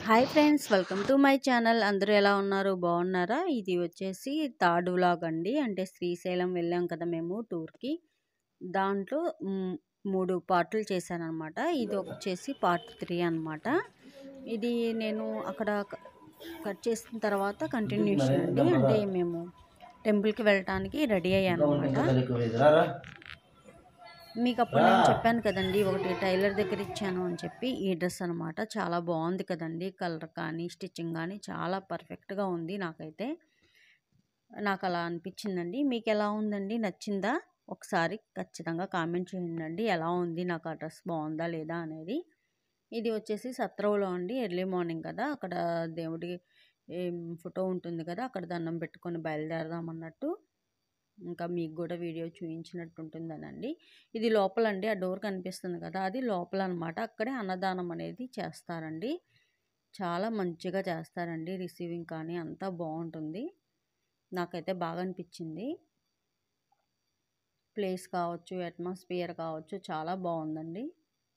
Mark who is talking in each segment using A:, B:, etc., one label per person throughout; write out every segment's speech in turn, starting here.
A: Hi friends welcome to my channel అందరూ ఎలా ఉన్నారు బాగున్నారా ఇది వచ్చేసి థర్డ్ వ్లాగ్ అండి అంటే శ్రీశైలం వెళ్ళాం కదా మేము టూర్కి దాంట్లో మ్, మూడు పార్ట్లు చేశాను అనమాట ఇది వచ్చేసి పార్ట్ త్రీ అనమాట ఇది నేను అక్కడ క- కట్ చేసిన తర్వాత కంటిన్యూషన్ అండి అంటే మేము టెంపుల్కి వెళ్ళటానికి రెడీ అయ్యాను అనమాట మీకు అప్పుడు నేను చెప్పాను కదండి ఒకటి టైలర్ దగ్గర ఇచ్చాను అని చెప్పి ఈ డ్రెస్ అనమాట చాలా బాగుంది కదండి కలర్ కానీ స్టిచ్చింగ్ కానీ చాలా పర్ఫెక్ట్గా ఉంది నాకైతే నాకు అలా అనిపించిందండి మీకు ఎలా ఉందండి నచ్చిందా ఒకసారి ఖచ్చితంగా కామెంట్ చేయండి ఎలా ఉంది నాకు ఆ డ్రెస్ బాగుందా లేదా అనేది ఇది వచ్చేసి సత్రవులో అండి ఎర్లీ మార్నింగ్ కదా అక్కడ దేవుడి ఏం, ఫోటో ఉంటుంది కదా అక్కడ దండం పెట్టుకొని బయలుదేరదాం అన్నట్టు ఇంకా మీకు కూడా వీడియో చూపించినట్టు ఉంటుందనండి ఇది లోపల అండి ఆ డోర్ కనిపిస్తుంది కదా అది లోపల అనమాట అక్కడే అన్నదానం అనేది చేస్తారండి చాలా మంచిగా చేస్తారండి రిసీవింగ్ కానీ అంతా బాగుంటుంది నాకైతే బాగా అనిపించింది ప్లేస్ కావచ్చు అట్మాస్ఫియర్ కావచ్చు చాలా బాగుందండి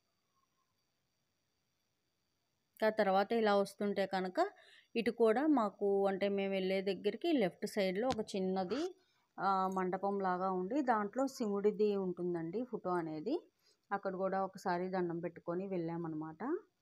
A: ఇంకా తర్వాత ఇలా వస్తుంటే కనుక ఇటు కూడా మాకు అంటే మేము వెళ్ళే దగ్గరికి లెఫ్ట్ సైడ్లో ఒక చిన్నది ఆ, మండపం లాగా ఉండి దాంట్లో శివుడిది ఉంటుందండి ఫోటో అనేది అక్కడ కూడా ఒకసారి దండం పెట్టుకొని వెళ్ళామన్నమాట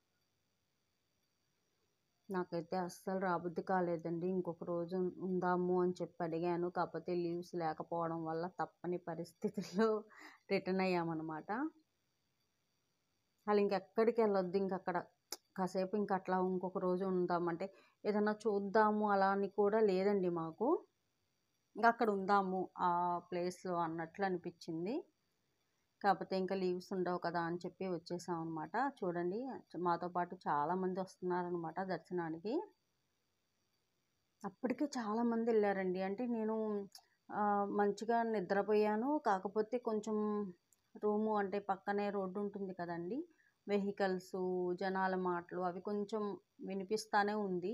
A: నాకైతే అస్సలు రాబుద్ది కాలేదండి ఇంకొక రోజు ఉందాము అని చెప్పి అడిగాను కాకపోతే లీవ్స్ లేకపోవడం వల్ల తప్పని పరిస్థితుల్లో రిటర్న్ అయ్యామన్నమాట వాళ్ళు ఇంకెక్కడికి వెళ్ళొద్దు ఇంకక్కడ కాసేపు ఇంక అట్లా ఇంకొక రోజు ఉందామంటే ఏదన్నా చూద్దాము అలా అని కూడా లేదండి మాకు ఇంకా అక్కడ ఉందాము ఆ ప్లేస్లో అన్నట్లు అనిపించింది కాకపోతే ఇంకా లీవ్స్ ఉండవు కదా అని చెప్పి వచ్చేసాం అనమాట చూడండి మాతో పాటు చాలామంది వస్తున్నారనమాట దర్శనానికి అప్పటికే చాలామంది వెళ్ళారండి అంటే నేను ఆ, మంచిగా నిద్రపోయాను కాకపోతే కొంచెం రూము అంటే పక్కనే రోడ్డు ఉంటుంది కదండి వెహికల్స్ జనాల మాటలు అవి కొంచెం వినిపిస్తానే ఉంది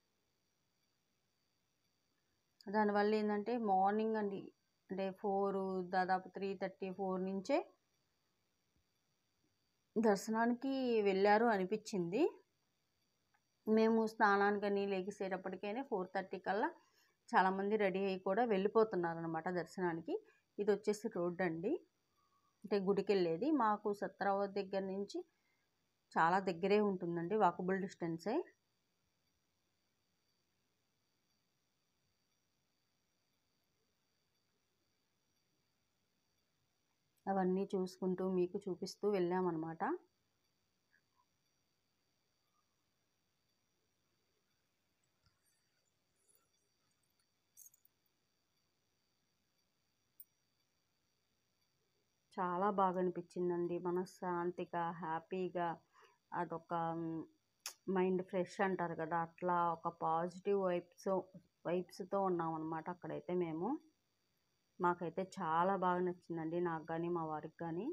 A: దానివల్ల ఏంటంటే మార్నింగ్ అండి అంటే ఫోర్ దాదాపు త్రీ థర్టీ ఫోర్ నుంచే దర్శనానికి వెళ్ళారు అనిపించింది మేము స్నానానికని లెగిసేటప్పటికైనా ఫోర్ థర్టీ కల్లా చాలామంది రెడీ అయ్యి కూడా వెళ్ళిపోతున్నారు అనమాట దర్శనానికి ఇది వచ్చేసి రోడ్ అండి అంటే గుడికి వెళ్ళేది మాకు సత్రావ దగ్గర నుంచి చాలా దగ్గరే ఉంటుందండి వాకబుల్ డిస్టెన్సే అవన్నీ చూసుకుంటూ మీకు చూపిస్తూ వెళ్ళామన్నమాట చాలా బాగా అనిపించిందండి మనశ్శాంతిగా హ్యాపీగా అదొక మైండ్ ఫ్రెష్ అంటారు కదా అట్లా ఒక పాజిటివ్ వైబ్స్ వైబ్స్తో ఉన్నామన్నమాట అక్కడైతే మేము మాకైతే చాలా బాగా నచ్చిందండి నాకు కానీ మా వారికి కానీ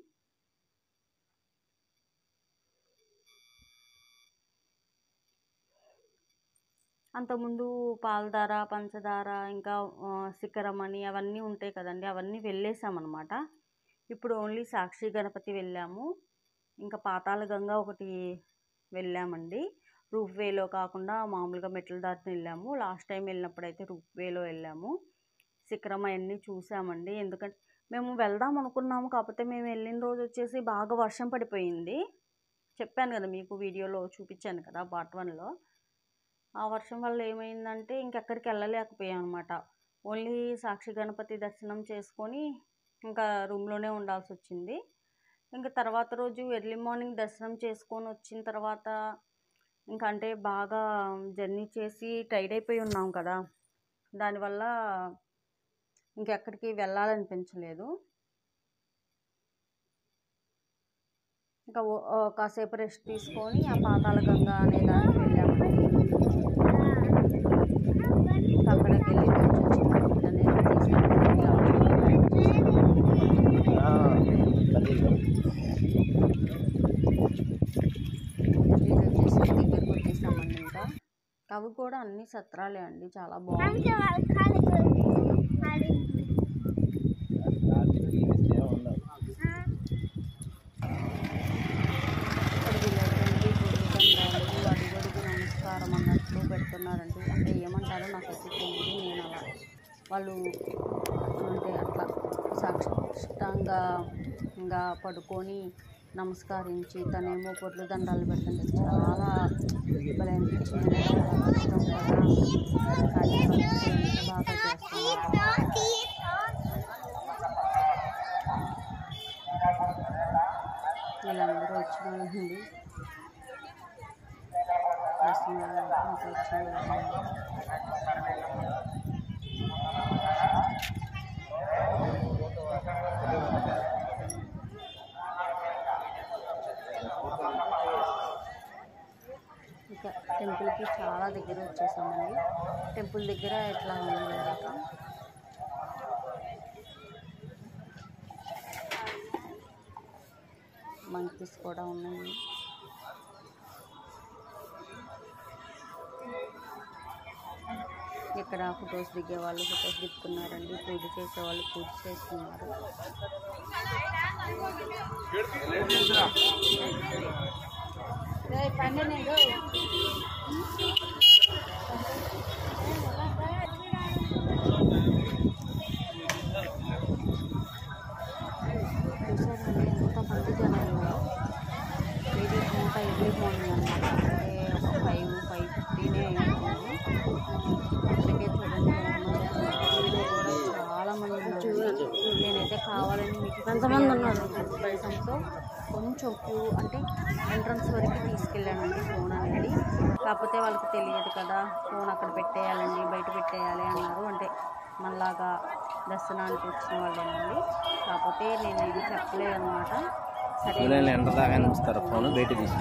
A: అంతకుముందు పాలధార పంచదార ఇంకా ఆ, శిఖరం అని అవన్నీ ఉంటాయి కదండి అవన్నీ వెళ్ళేసామన్నమాట ఇప్పుడు ఓన్లీ సాక్షి గణపతి వెళ్ళాము ఇంకా పాతాళ గంగ ఒకటి వెళ్ళామండి రూఫ్ వేలో కాకుండా మామూలుగా మెట్ల దారిని వెళ్ళాము లాస్ట్ టైం వెళ్ళినప్పుడైతే రూఫ్ వేలో వెళ్ళాము శిఖరం అవన్నీ చూసామండి ఎందుకంటే మేము వెళ్దాం అనుకున్నాము కాకపోతే మేము వెళ్ళిన రోజు వచ్చేసి బాగా వర్షం పడిపోయింది చెప్పాను కదా మీకు వీడియోలో చూపించాను కదా పార్ట్ వన్లో ఆ వర్షం వల్ల ఏమైందంటే ఇంకెక్కడికి వెళ్ళలేకపోయాం అనమాట ఓన్లీ సాక్షి గణపతి దర్శనం చేసుకొని ఇంకా రూమ్లోనే ఉండాల్సి వచ్చింది ఇంకా తర్వాత రోజు ఎర్లీ మార్నింగ్ దర్శనం చేసుకొని వచ్చిన తర్వాత ఇంకా అంటే బాగా జర్నీ చేసి టైర్డ్ అయిపోయి ఉన్నాం కదా దానివల్ల ఇంకెక్కడికి వెళ్ళాలనిపించలేదు ఇంకా ఓ- ఓ కాసేపు రెస్ట్ తీసుకొని ఆ పాతాళ గంగ అనే దానికి వెళ్ళామండి ఇంకా అక్కడికి వెళ్ళి కొంచెం చిన్న పిక్ అనేది తీసుకొని ఇది వచ్చేసి దగ్గరకు వచ్చేసామండి ఇంకా అవి కూడా అన్ని సత్రాలే అండి చాలా బాగుంది ఇక్కడ వీళ్ళకి పూర్వకంగాలు అడుగడుగు నమస్కారం నాకైతే తెలియదు నేను అలా వాళ్ళు అంటే అట్లా సాక్షాంగా పడుకొని నమస్కరించి తనేమో పొట్లు దండాలు పెడుతుంటే చాలా భలే అనిపించింది చాలా కష్టం కదా కానీ భక్తి ఎంత బాగా చేస్తున్నారు వీళ్ళందరూ వచ్చినారండి దర్శనాలు ఇంకా వచ్చిన వాళ్ళు. ఇంకా టెంపుల్కి చాలా దగ్గర వచ్చేసామండి టెంపుల్ దగ్గర ఎట్లా ఉంది ఇక మంకీస్ కూడా ఉన్నాయి ఇక్కడ ఫొటోస్ దిగే వాళ్ళు ఫొటోస్ దిగుతున్నారండి పూజ చేసే వాళ్ళు పూజ చేస్తున్నారు చూసారండి ఎంతమంది జనాలు ఇది అంతా ఎర్లీ మార్నింగ్ అనమాట అంటే ఒక ఫైవ్ ఫైవ్ ఫిఫ్టీనే అయింది అందుకే చూడండి ఎంతమంది ఉన్నారు. వీళ్ళు కూడా చాలా మంది ఉన్నారు నేనైతే కావాలని మీకు ఎంతమంది ఉన్నారు ఉద్దేశంతో కొంచెం క్యూ అంటే ఎంట్రన్స్ వరకు తీసుకెళ్ళానండి ఫోన్ అనేది కాకపోతే వాళ్ళకి తెలియదు కదా ఫోన్ అక్కడ పెట్టేయాలండి బయట పెట్టేయాలి అన్నారు అంటే మనలాగా దర్శనానికి వచ్చిన వాళ్ళేనండి కాకపోతే నేను ఇది చెప్పలేదు అనమాట సరే
B: ఆన్లైన్లో ఎంటర్ దాకా అనిపిస్తారు ఫోన్ బయట తీసి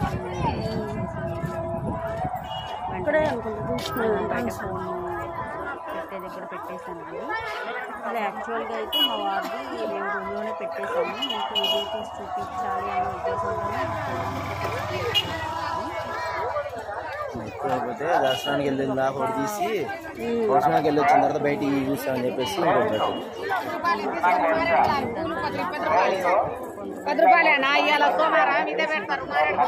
A: ఇక్కడే బయట ఫోన్ పెట్టే దగ్గర పెట్టేశానండి అసలు యాక్చువల్గా అయితే మా వారిది మేము రూమ్లోనే పెట్టేశాము మీకు వీడియో తీసి చూపించాలి అనే ఉద్దేశంతోనే
B: ఎక్కువైపోతే దర్శనానికి వెళ్ళిన దాకా ఒకటి తీసి దర్శనానికి వెళ్ళి వచ్చిన తర్వాత బయటికి చూస్తామని చెప్పేసి ఇంకొకటి
C: పది రూపాయలేనా ఇవాళ సోమారా మీదే పెడతారు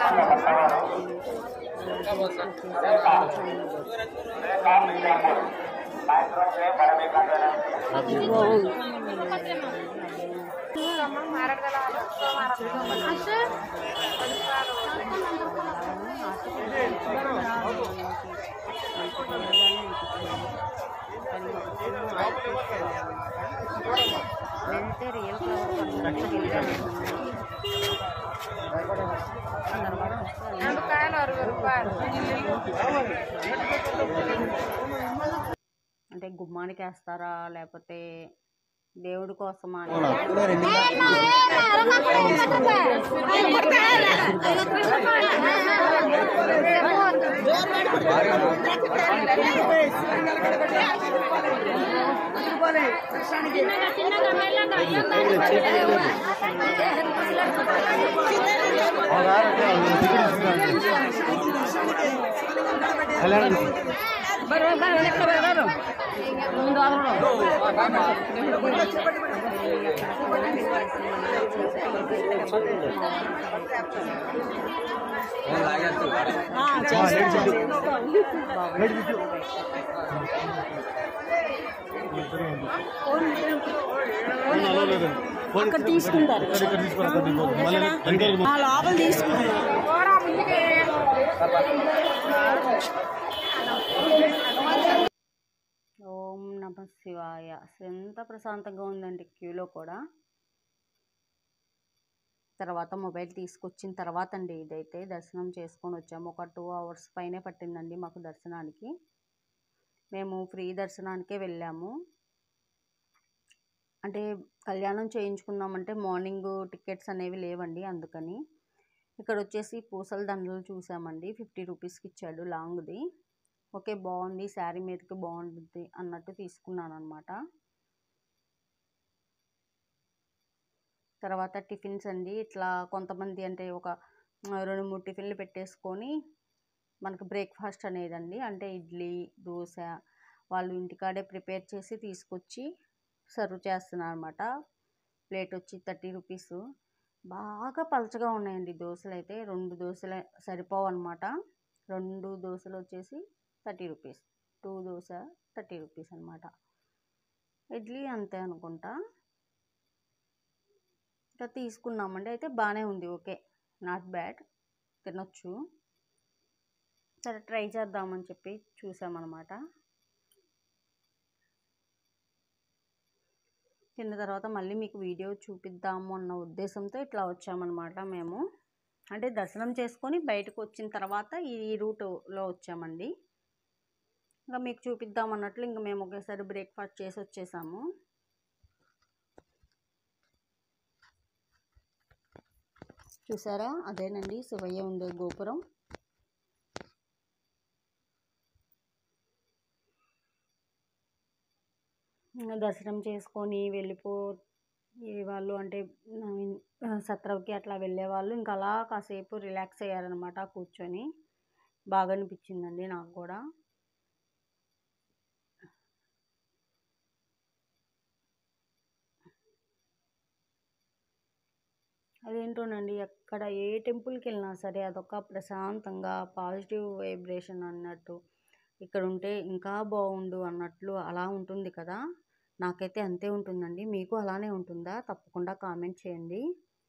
A: నేనైతే రియల్ ఫ్లవర్ కొనుక్కోవడానికి వెళ్ళాను. తర్వాత వస్తే
C: కాయలు అరవై రూపాయలు
A: అంటే గుమ్మానికి వేస్తారా లేకపోతే దేవుడి కోసమా అని
B: అప్పుడే రెండు
D: అక్కడ తీసుకుంటారు ఆ లోపల తీసుకుంటారు
A: ఓం నమ శివాయ అసలు ఎంత ప్రశాంతంగా ఉందండి క్యూలో కూడా తర్వాత మొబైల్ తీసుకొచ్చిన తర్వాత అండి ఇదైతే దర్శనం చేసుకొని వచ్చాము ఒక టూ అవర్స్ పైనే పట్టిందండి మాకు దర్శనానికి మేము ఫ్రీ దర్శనానికే వెళ్ళాము అంటే కళ్యాణం చేయించుకుందామంటే మార్నింగ్ టికెట్స్ అనేవి లేవండి అందుకని ఇక్కడ వచ్చేసి పూసల దండలు చూసామండి ఫిఫ్టీ రూపీస్కి ఇచ్చాడు లాంగ్ది ఓకే బాగుంది శారీ మీదకి బాగుంటుంది అన్నట్టు తీసుకున్నాను అనమాట తర్వాత టిఫిన్స్ అండి ఇట్లా కొంతమంది అంటే ఒక ఆ, రెండు మూడు టిఫిన్లు పెట్టేసుకొని మనకు బ్రేక్ఫాస్ట్ అనేదండి అంటే ఇడ్లీ దోశ వాళ్ళు ఇంటికాడే ప్రిపేర్ చేసి తీసుకొచ్చి సర్వ్ చేస్తున్నారు అనమాట ప్లేట్ వచ్చి థర్టీ రూపీస్ బాగా పలచగా ఉన్నాయండి దోశలు అయితే రెండు దోశలు సరిపోవు అనమాట రెండు దోశలు వచ్చేసి thirty rupees two dosa thirty rupees అనమాట ఇడ్లీ అంతే అనుకుంటా ఇంకా తీసుకున్నామండి అయితే బాగానే ఉంది ఓకే నాట్ బ్యాడ్ తినొచ్చు సరే ట్రై చేద్దామని చెప్పి చూసామన్నమాట తిన్న తర్వాత మళ్ళీ మీకు వీడియో చూపిద్దాము అన్న ఉద్దేశంతో ఇట్లా వచ్చామన్నమాట మేము అంటే దర్శనం చేసుకొని బయటకు వచ్చిన తర్వాత ఈ రూట్లో వచ్చామండి ఇంకా మీకు చూపిద్దాం అన్నట్లు ఇంకా మేము ఒకేసారి బ్రేక్ఫాస్ట్ చేసి వచ్చేసాము చూసారా అదేనండి శివయ్య ఉండే గోపురం ఇంకా దర్శనం చేసుకొని వెళ్ళిపో ఈ వాళ్ళు అంటే ఆ, సత్రంకి అట్లా వెళ్ళే వాళ్ళు ఇంకా అలా కాసేపు రిలాక్స్ అయ్యారనమాట కూర్చొని బాగా అనిపించిందండి నాకు కూడా అదేంటోనండి ఎక్కడ ఏ టెంపుల్కి వెళ్ళినా సరే అదొక ప్రశాంతంగా పాజిటివ్ వైబ్రేషన్ అన్నట్టు ఇక్కడ ఉంటే ఇంకా బాగుండు అన్నట్లు అలా ఉంటుంది కదా నాకైతే అంతే ఉంటుందండి మీకు అలానే ఉంటుందా తప్పకుండా కామెంట్ చేయండి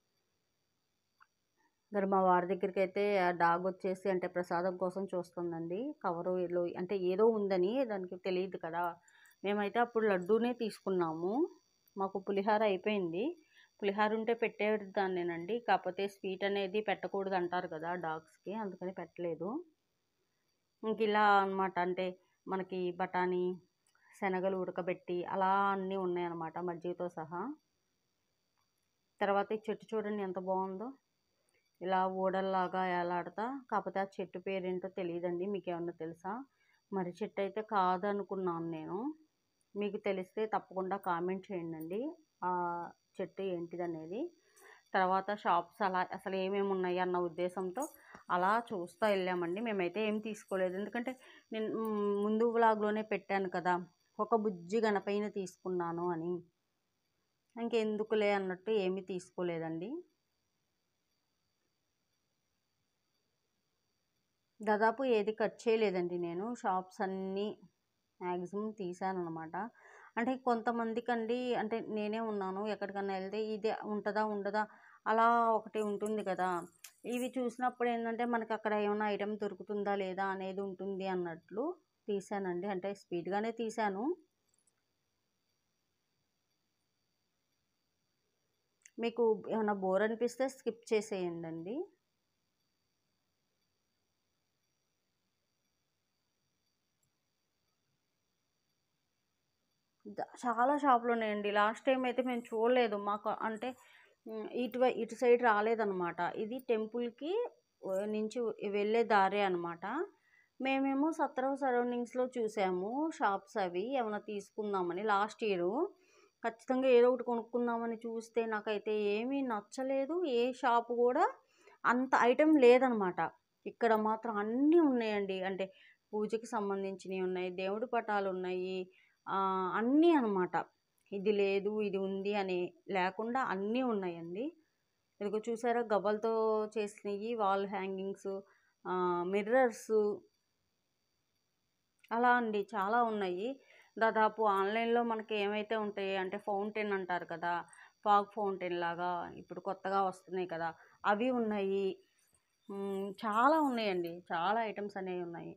A: మరి మా వారి దగ్గరికి అయితే ఆ డాగ్ వచ్చేసి అంటే ప్రసాదం కోసం చూస్తుందండి కవరు ఏదో అంటే ఏదో ఉందని దానికి తెలియదు కదా మేమైతే అప్పుడు లడ్డూనే తీసుకున్నాము మాకు పులిహార అయిపోయింది పులిహార ఉంటే పెట్టేదాన్నేనండి కాకపోతే స్వీట్ అనేది పెట్టకూడదు అంటారు కదా డాగ్స్కి అందుకని పెట్టలేదు ఇంక ఇలా అనమాట అంటే మనకి బఠానీ శనగలు ఉడకబెట్టి అలా అన్నీ ఉన్నాయన్నమాట మజ్జిగతో సహా తర్వాత ఈ చెట్టు చూడండి ఎంత బాగుందో ఇలా ఊడల్లాగా ఏలాడతా కాకపోతే ఆ చెట్టు పేరేంటో తెలియదండి మీకు ఏమన్నా తెలుసా మరి చెట్టు అయితే కాదనుకున్నాను నేను మీకు తెలిస్తే తప్పకుండా కామెంట్ చేయండి ఆ చెట్టు ఏంటిది అనేది తర్వాత షాప్స్ అలా అసలు ఏమేమి ఉన్నాయి అన్న ఉద్దేశంతో అలా చూస్తూ వెళ్ళామండి మేమైతే ఏం తీసుకోలేదు ఎందుకంటే నేను మ్, ముందు వ్లాగ్లోనే పెట్టాను కదా ఒక బుజ్జి గణపైన తీసుకున్నాను అని ఇంకెందుకులే అన్నట్టు ఏమీ తీసుకోలేదండి దాదాపు ఏది కట్ చేయలేదండి నేను షాప్స్ అన్నీ మ్యాక్సిమం తీసాను అనమాట అంటే కొంతమందికి అండి అంటే నేనే ఉన్నాను ఎక్కడికన్నా వెళ్తే ఇది ఉంటుందా ఉండదా అలా ఒకటి ఉంటుంది కదా ఇవి చూసినప్పుడు ఏంటంటే మనకి అక్కడ ఏమైనా ఐటెం దొరుకుతుందా లేదా అనేది ఉంటుంది అన్నట్లు తీసానండి అంటే స్పీడ్గానే తీసాను మీకు ఏమైనా బోర్ అనిపిస్తే స్కిప్ చేసేయండి అండి ద- చాలా షాపులు ఉన్నాయండి లాస్ట్ టైం అయితే మేము చూడలేదు మాకు అంటే ఉమ్, ఇటు వై- ఇటు సైడ్ రాలేదన్నమాట ఇది టెంపుల్కి ఆ, నుంచి వెళ్ళే దారే అనమాట మేమేమో సత్రం సరౌండింగ్స్లో చూసాము షాప్స్ అవి ఏమైనా తీసుకుందామని లాస్ట్ ఇయర్ ఖచ్చితంగా ఏదో ఒకటి కొనుక్కుందామని చూస్తే నాకైతే ఏమీ నచ్చలేదు ఏ షాపు కూడా అంత ఐటెం లేదనమాట ఇక్కడ మాత్రం అన్నీ ఉన్నాయండి అంటే పూజకి సంబంధించినవి ఉన్నాయి దేవుడి పటాలు ఉన్నాయి ఆ, అన్నీ అనమాట ఇది లేదు ఇది ఉంది అని లేకుండా అన్నీ ఉన్నాయండి ఇదిగో చూసారా గవ్వలతో చేసినవి వాల్ హ్యాంగింగ్స్ మిర్రర్స్ అలా అండి చాలా ఉన్నాయి దాదాపు ఆన్లైన్లో మనకి ఏమైతే ఉంటాయి అంటే ఫౌంటైన్ అంటారు కదా ఫాగ్ ఫౌంటైన్ లాగా ఇప్పుడు కొత్తగా వస్తున్నాయి కదా అవి ఉన్నాయి మ్, చాలా ఉన్నాయండి చాలా ఐటమ్స్ అనేవి ఉన్నాయి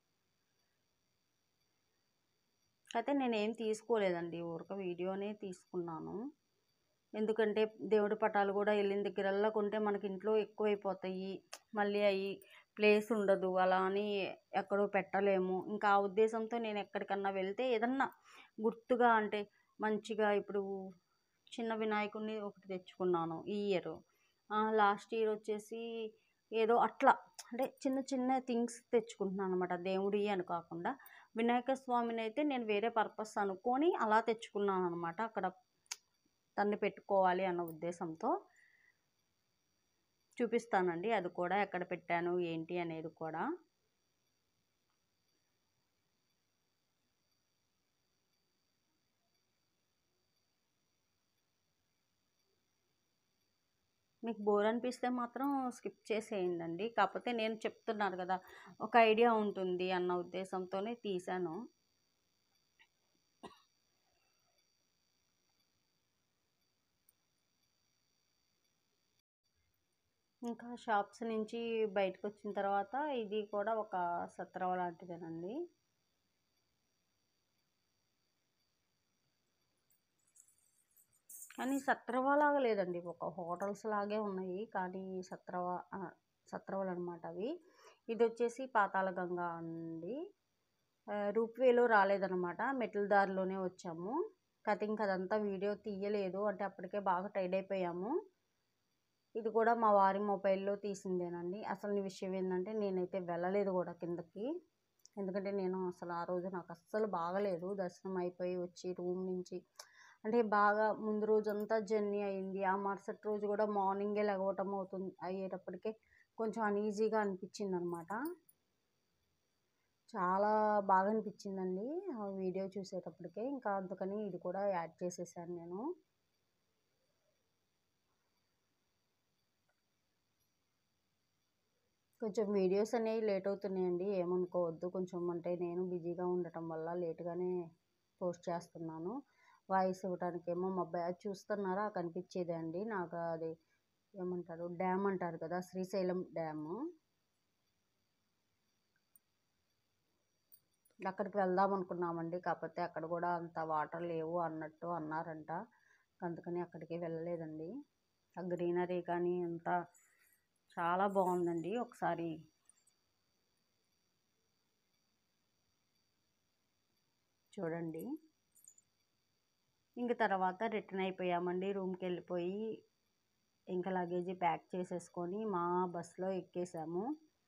A: అయితే నేనేం తీసుకోలేదండి ఊరక వీడియోనే తీసుకున్నాను ఎందుకంటే దేవుడి పటాలు కూడా వెళ్ళిన దగ్గరల్లా కొంటే మనకి ఇంట్లో ఎక్కువైపోతాయి మళ్ళీ అవి ప్లేస్ ఉండదు అలా అని ఎక్కడో పెట్టలేము ఇంకా ఆ ఉద్దేశంతో నేను ఎక్కడికన్నా వెళ్తే ఏదన్నా గుర్తుగా అంటే మంచిగా ఇప్పుడు చిన్న వినాయకుడిని ఒకటి తెచ్చుకున్నాను ఈ ఇయర్ లాస్ట్ ఇయర్ వచ్చేసి ఏదో అట్లా అంటే చిన్న చిన్న థింగ్స్ తెచ్చుకుంటున్నాను అనమాట దేవుడి అని కాకుండా వినాయక స్వామిని అయితే నేను వేరే పర్పస్ అనుకొని అలా తెచ్చుకున్నాను అనమాట అక్కడ తన్ని పెట్టుకోవాలి అన్న ఉద్దేశంతో చూపిస్తానండి అది కూడా ఎక్కడ పెట్టాను ఏంటి అనేది కూడా మీకు బోర్ అనిపిస్తే మాత్రం స్కిప్ చేసేయండి కాకపోతే నేను చెప్తున్నాను కదా ఒక ఐడియా ఉంటుంది అన్న ఉద్దేశంతోనే తీశాను ఇంకా షాప్స్ నుంచి బయటకు వచ్చిన తర్వాత ఇది కూడా ఒక సత్రవ లాంటిదేనండి కానీ సత్రవ లాగా లేదండి ఒక హోటల్స్ లాగే ఉన్నాయి కానీ సత్రవ ఆ, సత్రవలు అనమాట అవి ఇది వచ్చేసి పాతాళ గంగా అండి రూప్వేలో రాలేదనమాట మెట్ల దారిలోనే వచ్చాము కటింగ్ అదంతా వీడియో తీయలేదు అంటే అప్పటికే బాగా టైడ్ అయిపోయాము ఇది కూడా మా వారి మొబైల్లో తీసిందేనండి అసలు విషయం ఏంటంటే నేనైతే వెళ్ళలేదు కూడా కిందకి ఎందుకంటే నేను అసలు ఆ రోజు నాకు అస్సలు బాగలేదు దర్శనం అయిపోయి వచ్చి రూమ్ నుంచి అంటే బాగా ముందు రోజంతా జర్నీ అయింది ఆ మరుసటి రోజు కూడా మార్నింగే లెగవటం అవుతుంది అయ్యేటప్పటికే కొంచెం అన్ఈజీగా అనిపించింది అనమాట చాలా బాగా అనిపించిందండి ఆ వీడియో చూసేటప్పటికే ఇంకా అందుకని ఇది కూడా యాడ్ చేసేసాను నేను కొంచెం వీడియోస్ అనేవి లేట్ అవుతున్నాయండి ఏమనుకోవద్దు కొంచెం అంటే నేను బిజీగా ఉండటం వల్ల లేట్గానే పోస్ట్ చేస్తున్నాను వాయిస్ ఇవ్వడానికేమో మా బ్యాగ్ చూస్తున్నారా కనిపించేదే అండి నాకు అది ఏమంటారు డ్యామ్ అంటారు కదా శ్రీశైలం డ్యాము అక్కడికి వెళ్దాం అనుకున్నామండి కాకపోతే అక్కడ కూడా అంత వాటర్ లేవు అన్నట్టు అన్నారంట అందుకని అక్కడికి వెళ్ళలేదండి ఆ గ్రీనరీ కానీ అంతా చాలా బాగుందండి ఒకసారి చూడండి ఇంక తర్వాత రిటర్న్ అయిపోయామండి రూమ్కి వెళ్ళిపోయి ఇంకా లగేజీ ప్యాక్ చేసేసుకొని మా బస్సులో ఎక్కేసాము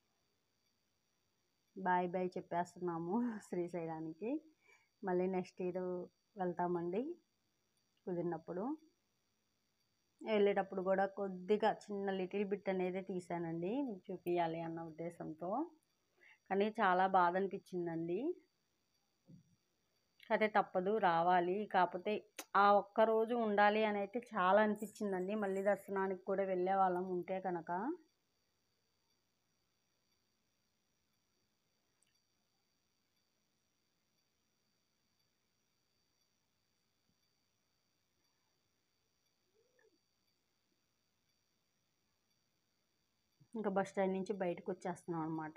A: బాయ్ బాయ్ చెప్పేస్తున్నాము శ్రీశైలానికి మళ్ళీ నెక్స్ట్ ఇయర్ వెళ్తామండి కుదిరినప్పుడు వెళ్ళేటప్పుడు కూడా కొద్దిగా చిన్న లిటిల్ బిట్ అనేది తీసానండి మీకు చూపించాలి అన్న ఉద్దేశంతో కానీ చాలా బాధ అనిపించిందండి అదే తప్పదు రావాలి కాకపోతే ఆ ఒక్క రోజు ఉండాలి అని అయితే చాలా అనిపించిందండి మళ్ళీ దర్శనానికి కూడా వెళ్ళే వాళ్ళం ఉంటే కనుక ఇంకా బస్ స్టాండ్ నుంచి బయటకు వచ్చేస్తున్నాం అనమాట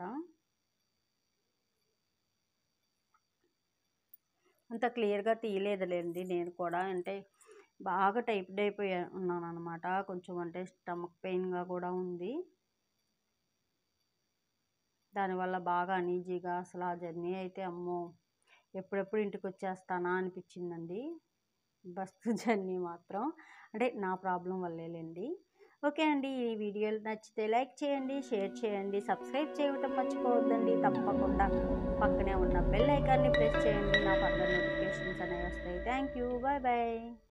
A: అంత క్లియర్గా తీయలేదులేండి నేను కూడా అంటే బాగా టైప్డ్ అయిపోయా ఉన్నాను అనమాట కొంచెం అంటే స్టమక్ పెయిన్గా కూడా ఉంది దానివల్ల బాగా అనీజీగా అసలు ఆ జర్నీ అయితే అమ్మో ఎప్పుడెప్పుడు ఇంటికి వచ్చేస్తానా అనిపించిందండి బస్ జర్నీ మాత్రం అంటే నా ప్రాబ్లం వల్లేలేండి ఓకే అండి ఈ వీడియోలు నచ్చితే లైక్ చేయండి షేర్ చేయండి సబ్స్క్రైబ్ చేయటం మర్చిపోవద్దండి తప్పకుండా పక్కనే ఉన్న బెల్ ఐకాన్ని ప్రెస్ చేయండి నా ఫర్దర్ నోటిఫికేషన్స్ అనేవి వస్తాయి థ్యాంక్ యూ బాయ్ బాయ్